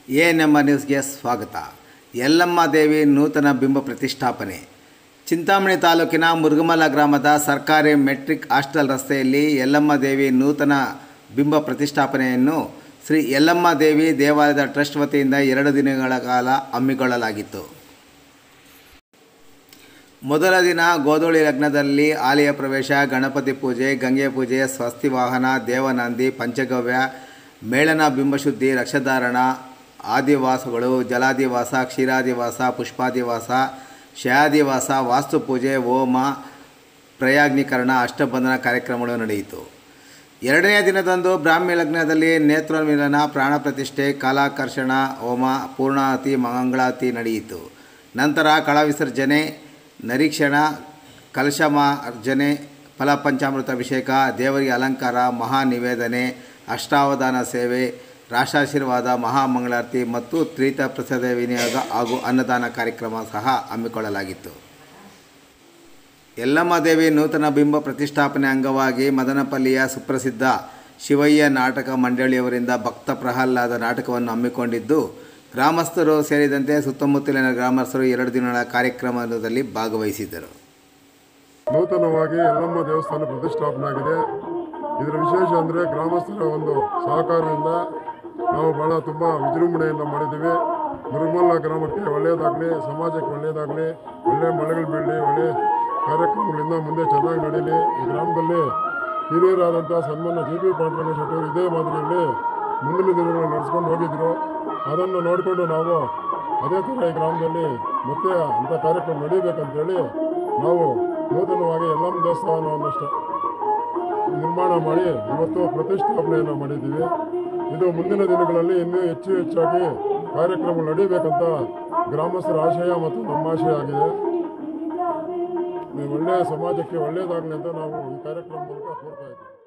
A ನಮ್ಮ ನ್ಯೂಸ್ಗೆ ಸ್ವಾಗತ ಯಲ್ಲಮ್ಮ ದೇವಿ ನೂತನ ಬಿಂಬ ಪ್ರತಿಷ್ಠಾಪನೆ ಚಿಂತಾಮಣಿ ತಾಲೂಕಿನ ಮುರುಗಮಲ ಗ್ರಾಮದ ಸರ್ಕಾರಿ ಮೆಟ್ರಿಕ್ ಹಾಸ್ಟೆಲ್ ರಸ್ತೆಯಲ್ಲಿ ಯಲ್ಲಮ್ಮ ದೇವಿ ನೂತನ ಬಿಂಬ ಪ್ರತಿಷ್ಠಾಪನೆಯನ್ನು ಶ್ರೀ ಯಲ್ಲಮ್ಮ ದೇವಿ ದೇವಾಲಯದ ಟ್ರಸ್ಟ್ ವತಿಯಿಂದ ಎರಡು ದಿನಗಳ ಕಾಲ ಹಮ್ಮಿಕೊಳ್ಳಲಾಗಿತ್ತು ಮೊದಲ ದಿನ ಗೋಧೂಳಿ ಲಗ್ನದಲ್ಲಿ ಆಲಯ ಪ್ರವೇಶ ಗಣಪತಿ ಪೂಜೆ ಗಂಗೆ ಪೂಜೆ ಸ್ವಸ್ತಿ ವಾಹನ ದೇವನಂದಿ ಪಂಚಗವ್ಯ ಮೇಳನ ಬಿಂಬಶುದ್ಧಿ ರಕ್ಷಧಾರಣ ಆದಿವಾಸಗಳು ಜಲಾದಿವಾಸ ಕ್ಷೀರಾದಿವಾಸ ಪುಷ್ಪಾದಿವಾಸ ಶಯಾದಿವಾಸ ವಾಸ್ತುಪೂಜೆ ಹೋಮ ಪ್ರಯಾಗ್ನೀಕರಣ ಅಷ್ಟಬಂಧನ ಕಾರ್ಯಕ್ರಮಗಳು ನಡೆಯಿತು ಎರಡನೇ ದಿನದಂದು ಬ್ರಾಹ್ಮ್ಯ ಲಗ್ನದಲ್ಲಿ ನೇತ್ರೋನ್ಮಿಲನ ಪ್ರಾಣ ಪ್ರತಿಷ್ಠೆ ಕಾಲಾಕರ್ಷಣ ಹೋಮ ಪೂರ್ಣಾತಿ ಮಂಗಳಾತಿ ನಡೆಯಿತು ನಂತರ ಕಳ ವಿಸರ್ಜನೆ ನರೀಕ್ಷಣ ಕಲಶಮಾರ್ಜನೆ ಫಲಪಂಚಾಮೃತ ಅಭಿಷೇಕ ದೇವರಿಗೆ ಅಲಂಕಾರ ಮಹಾ ನಿವೇದನೆ ಅಷ್ಟಾವಧಾನ ಸೇವೆ ರಾಷ್ಟ್ರಾಶೀರ್ವಾದ ಮಹಾಮಂಗಳಾರತಿ ಮತ್ತು ತ್ರೀತ ಪ್ರಸಾದ ವಿನಿಯೋಗ ಹಾಗೂ ಅನ್ನದಾನ ಕಾರ್ಯಕ್ರಮ ಸಹ ಹಮ್ಮಿಕೊಳ್ಳಲಾಗಿತ್ತು ಯಲ್ಲಮ್ಮ ದೇವಿ ನೂತನ ಬಿಂಬ ಪ್ರತಿಷ್ಠಾಪನೆ ಅಂಗವಾಗಿ ಮದನಪಲ್ಲಿಯ ಸುಪ್ರಸಿದ್ಧ ಶಿವಯ್ಯ ನಾಟಕ ಮಂಡಳಿಯವರಿಂದ ಭಕ್ತ ಪ್ರಹ್ಲಾದ ನಾಟಕವನ್ನು ಹಮ್ಮಿಕೊಂಡಿದ್ದು ಗ್ರಾಮಸ್ಥರು ಸೇರಿದಂತೆ ಸುತ್ತಮುತ್ತಲಿನ ಗ್ರಾಮಸ್ಥರು ಎರಡು ದಿನಗಳ ಕಾರ್ಯಕ್ರಮದಲ್ಲಿ ಭಾಗವಹಿಸಿದ್ದರು ನೂತನವಾಗಿ ಯಲ್ಲಮ್ಮ ದೇವಸ್ಥಾನ ಪ್ರತಿಷ್ಠಾಪನೆ ಆಗಿದೆ ಇದರ ವಿಶೇಷ ಅಂದರೆ ಗ್ರಾಮಸ್ಥರ ಒಂದು ಸಹಕಾರದಿಂದ ನಾವು ಭಾಳ ತುಂಬ ವಿಜೃಂಭಣೆಯಿಂದ ಮಾಡಿದ್ದೀವಿ ಮುರುಮಲ್ಲ ಗ್ರಾಮಕ್ಕೆ ಒಳ್ಳೆಯದಾಗಲಿ ಸಮಾಜಕ್ಕೆ ಒಳ್ಳೆಯದಾಗಲಿ ಒಳ್ಳೆಯ ಮಳೆಗಳು ಬೀಳಲಿ ಒಳ್ಳೆಯ ಕಾರ್ಯಕ್ರಮಗಳಿಂದ ಮುಂದೆ ಚೆನ್ನಾಗಿ ನಡೀಲಿ ಈ ಗ್ರಾಮದಲ್ಲಿ ಹಿರಿಯರಾದಂಥ ಸನ್ಮಾನ್ಯ ಜಿ ಪಿ ಪಾಂಡ್ರಂಗ ಶೆಟ್ಟರು ಇದೇ ಮಾದರಿಯಲ್ಲಿ ಮುಂದಿನ ದಿನಗಳು ನಡೆಸ್ಕೊಂಡು ಹೋಗಿದ್ರು ಅದನ್ನು ನೋಡಿಕೊಂಡು ನಾವು ಅದೇ ಥರ ಈ ಗ್ರಾಮದಲ್ಲಿ ಮತ್ತೆ ಅಂಥ ಕಾರ್ಯಕ್ರಮ ನಡೀಬೇಕಂತೇಳಿ ನಾವು ನೂತನವಾಗಿ ಎಲ್ಲಮ್ಮ ದೇವಸ್ಥಾನವನ್ನು ಸ್ಟ- ನಿರ್ಮಾಣ ಮಾಡಿ ಇವತ್ತು ಪ್ರತಿಷ್ಠಾಪನೆಯನ್ನು ಮಾಡಿದ್ದೀವಿ ಇದು ಮುಂದಿನ ದಿನಗಳಲ್ಲಿ ಇನ್ನೂ ಹೆಚ್ಚು ಹೆಚ್ಚಾಗಿ ಕಾರ್ಯಕ್ರಮ ನಡೀಬೇಕಂತ ಗ್ರಾಮಸ್ಥರ ಆಶಯ ಮತ್ತು ನಮ್ಮ ಆಶಯ ಆಗಿದೆ ಈ ಒಳ್ಳೆಯ ಸಮಾಜಕ್ಕೆ ಒಳ್ಳೆಯದಾಗಲಿ ಅಂತ ನಾವು ಈ ಕಾರ್ಯಕ್ರಮ ಮೂಲಕ ಕೋರ್ತಾ ಇದ್ದೀವಿ